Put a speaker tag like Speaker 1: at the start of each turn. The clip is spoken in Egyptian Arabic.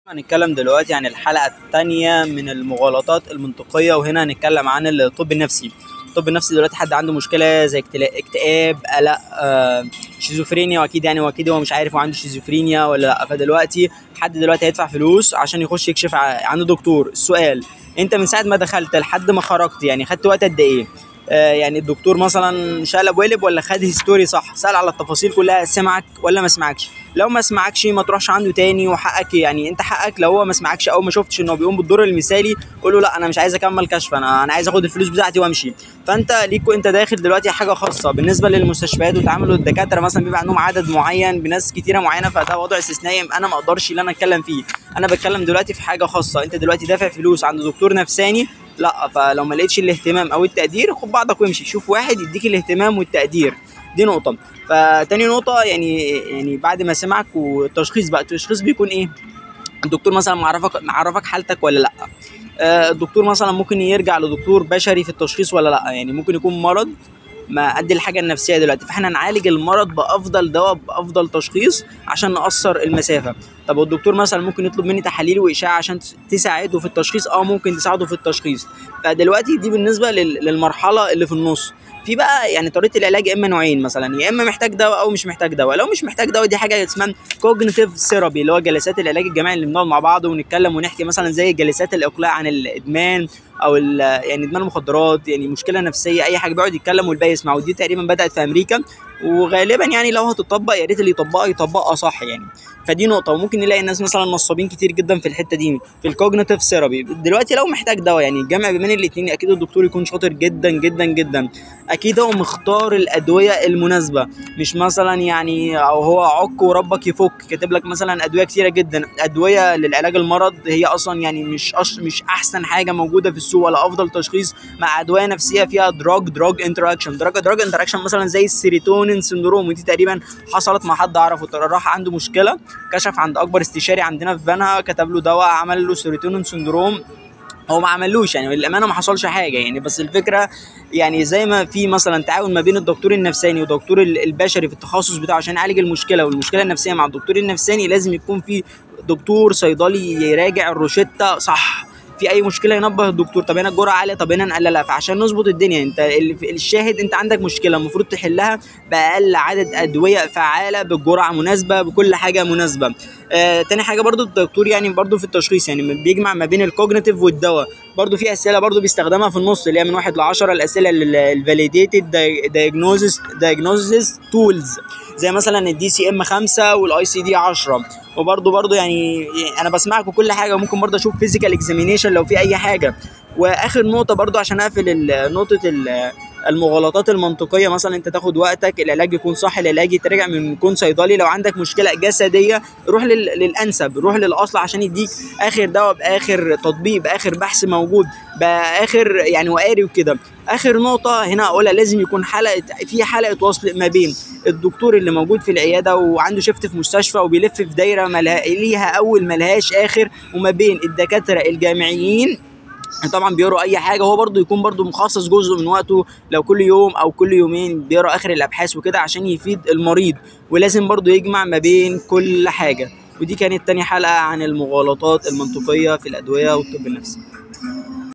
Speaker 1: هنتكلم دلوقتي عن الحلقة التانية من المغالطات المنطقية وهنا هنتكلم عن الطب النفسي الطب النفسي دلوقتي حد عنده مشكلة زي اكتلا- اكتئاب قلق آه، شيزوفرينيا واكيد يعني واكيد هو مش عارف هو عنده شيزوفرينيا ولا لا فدلوقتي حد دلوقتي هيدفع فلوس عشان يخش يكشف ع- عند دكتور السؤال انت من ساعة ما دخلت لحد ما خرجت يعني خدت وقت قد ايه آه، يعني الدكتور مثلا شقلب وقلب ولا خد هيستوري صح سأل على التفاصيل كلها سمعك ولا ما سمعكش لو ما سمعكش ما تروحش عنده تاني وحقك يعني انت حقك لو هو ما سمعكش او ما شفتش انه بيقوم بالدور المثالي قول له لا انا مش عايز اكمل كشف انا انا عايز اخد الفلوس بتاعتي وامشي فانت ليك انت داخل دلوقتي حاجه خاصه بالنسبه للمستشفيات وتعامل الدكاتره مثلا بيبقى عندهم عدد معين بناس كتيره معينه فده وضع استثنائي انا ما اقدرش ان انا اتكلم فيه انا بتكلم دلوقتي في حاجه خاصه انت دلوقتي دافع فلوس عند دكتور نفساني لا فلو ما لقيتش الاهتمام او التقدير خد بعضك وامشي شوف واحد يديك الاهتمام والتقدير دي نقطة فتاني نقطة يعني يعني بعد ما سمعك والتشخيص بقى التشخيص بيكون ايه؟ الدكتور مثلا معرفك معرفك حالتك ولا لا آه، الدكتور مثلا ممكن يرجع لدكتور بشري في التشخيص ولا لا يعني ممكن يكون مرض ما قد الحاجه النفسيه دلوقتي فاحنا نعالج المرض بافضل دواء بافضل تشخيص عشان نقصر المسافه طب الدكتور مثلا ممكن يطلب مني تحاليل واشعه عشان تساعده في التشخيص اه ممكن تساعده في التشخيص فدلوقتي دي بالنسبه لل- للمرحله اللي في النص في بقى يعني طريقه العلاج يا اما نوعين مثلا يا اما محتاج دواء او مش محتاج دواء لو مش محتاج دواء دي حاجه اسمها كوجنيتيف ثيرابي اللي هو جلسات العلاج الجماعي اللي بنقعد مع بعض ونتكلم ونحكي مثلا زي جلسات الاقلاع عن الادمان او ال- يعني ادمان المخدرات يعني مشكله نفسيه اي حاجه بيقعد يتكلم والباقي يسمع ودي تقريبا بدات في امريكا وغالبا يعني لو هتطبق يا ريت اللي يطبقها يطبقها صح يعني فدي نقطه وممكن نلاقي الناس مثلا نصابين كتير جدا في الحته دي في الكوجنيتيف ثيرابي دلوقتي لو محتاج دواء يعني الجمع بين الاثنين اكيد الدكتور يكون شاطر جدا جدا جدا اكيد هو مختار الادويه المناسبه مش مثلا يعني او هو عك وربك يفك كاتب لك مثلا ادويه كتيره جدا ادويه للعلاج المرض هي اصلا يعني مش أش مش احسن حاجه موجوده في السوق ولا افضل تشخيص مع ادويه نفسيه فيها دراج دراج انتراكشن دراج دراج انتراكشن مثلا زي السيروتونين سندروم ودي تقريبا حصلت مع حد اعرفه ترى راح عنده مشكله كشف عند اكبر استشاري عندنا في فانها كتب له دواء عمل له سيروتونين سندروم هو ما عملوش يعني للامانه ما حصلش حاجه يعني بس الفكره يعني زي ما في مثلا تعاون ما بين الدكتور النفساني والدكتور ال- البشري في التخصص بتاعه عشان يعالج المشكله والمشكله النفسيه مع الدكتور النفساني لازم يكون في دكتور صيدلي يراجع الروشته صح في اي مشكله ينبه الدكتور طب هنا الجرعه عاليه طب هنا نقللها فعشان نظبط الدنيا انت ال- الشاهد انت عندك مشكله المفروض تحلها باقل عدد ادويه فعاله بالجرعه مناسبه بكل حاجه مناسبه آه تاني حاجه برضو الدكتور يعني برضو في التشخيص يعني بيجمع ما بين الكوجنيتيف والدواء برضو في اسئله برضو بيستخدمها في النص اللي هي من واحد لعشرة الاسئله الفاليديتد دايجنوزس دايجنوزس تولز زي مثلا الدي سي ام 5 والاي سي دي 10 وبرضو برضو يعني انا بسمعك وكل حاجه وممكن برضو اشوف فيزيكال اكزامينيشن لو في اي حاجه واخر نقطه برضو عشان اقفل ال- نقطه ال- المغالطات المنطقيه مثلا انت تاخد وقتك العلاج يكون صح العلاج يترجع من يكون صيدلي لو عندك مشكله جسديه روح لل- للانسب روح للاصل عشان يديك اخر دواء باخر تطبيق باخر بحث موجود باخر يعني وقاري وكده اخر نقطه هنا اقولها لازم يكون حلقه في حلقه وصل ما بين الدكتور اللي موجود في العياده وعنده شيفت في مستشفى وبيلف في دايره ملها ليها اول ملهاش اخر وما بين الدكاتره الجامعيين طبعا بيقروا اي حاجه هو برضو يكون برضو مخصص جزء من وقته لو كل يوم او كل يومين بيقرا اخر الابحاث وكده عشان يفيد المريض ولازم برضو يجمع ما بين كل حاجه ودي كانت تاني حلقه عن المغالطات المنطقيه في الادويه والطب النفسي